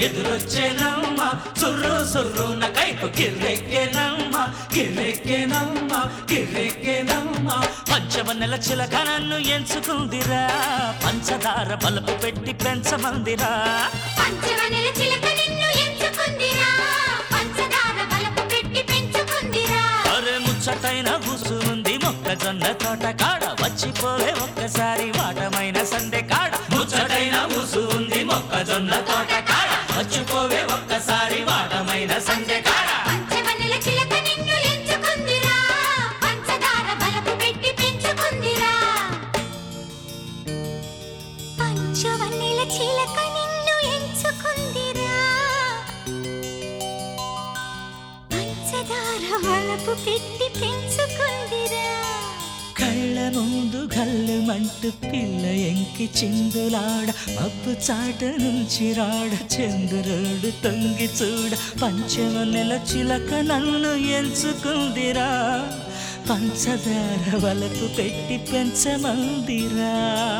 ఎదురొచ్చేనమ్మ సుర్రు సుర్రున కైపు కిర్రెక్కేనమ్మ కిర్రెక్కేనమ్మ కిర్రెక్కేనమ్మ పంచవన్నెల చిలక నన్ను ఎంచుకుందిరా పంచదార బలుపు పెట్టి పెంచమందిరా పంచవనెల చిలక నిన్ను ఎంచుకుందిరా పంచదార బలపు పెట్టి పెంచుకుందిరా అరే ముచ్చటైన బుసు ఉంది మొక్కజొన్న తోట కాడ వచ్చిపోవే ఒక్కసారి వాటమైన సందె కాడ ముచ్చటైన బుసు ఉంది మొక్కజొన్న తోట కాడ వచ్చిపోవే ఒక్కసారి వాటమైన సందె కాడ పంచవనెల చిలక నిన్ను ఎంచుకుందిరా పంచదార బలపు పెట్టి పెంచుకుందిరా పంచవన్నెల చిలక నిన్ను ఎంచుకుందిరా పంచదార బలపు పెట్టి పెంచుకుందిరా కళ్ళ ముందు గల్లుమంటూ పిల్ల ఎంకి చిందులాడ మబ్బు చాట నుంచి రాడ చంద్రుడు తొంగి చూడ పంచవన్నెల చిలక నన్ను ఎంచుకుందిరా పంచదార వలపు పెట్టి పెంచమందిరా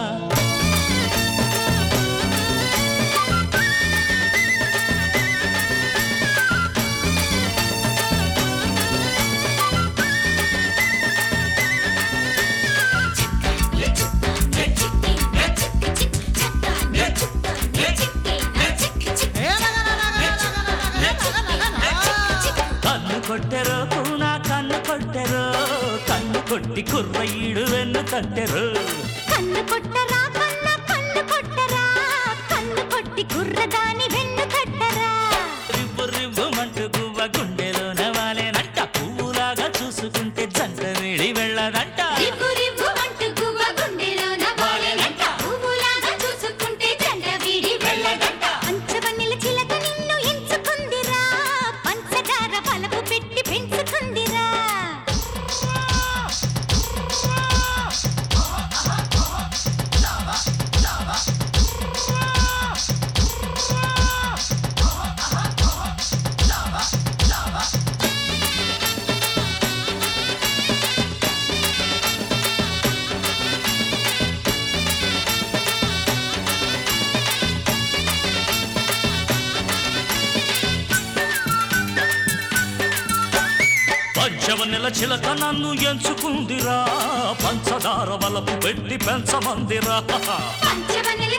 కన్ను కొట్టెరో కూనా కన్ను కొట్టెరో కన్ను కొట్టి కుర్రయ్యుడు వెన్ను తట్టెరు కన్ను కొట్టరా కన్న కన్ను కొట్టరా కన్ను కొట్టి కుర్రదాని వెన్ను కట్టరా రివ్వు రివ్వుమంటూ గువ్వ గుండెలోన వాలేనంట పువ్వులాగా చూసుకుంటే జంట వేడి వెళ్ళదంట రివ్వు రివ్వు అంటూ గువ్వ గుండెలోన వాలేనంట. పువ్వులాగా చూసుకుంటే జంట వీడి వెళ్ళదంట. పంచవన్నెల చిలక నిన్ను ఎంచుకుందిరా పంచదార బలపు పెట్టి పెంచుకుందిరా పంచవన్నెల చిలక నన్ను ఎంచుకుందిరా పంచదార వలపు పెట్టి పెంచమందిరా పంచవన్నెల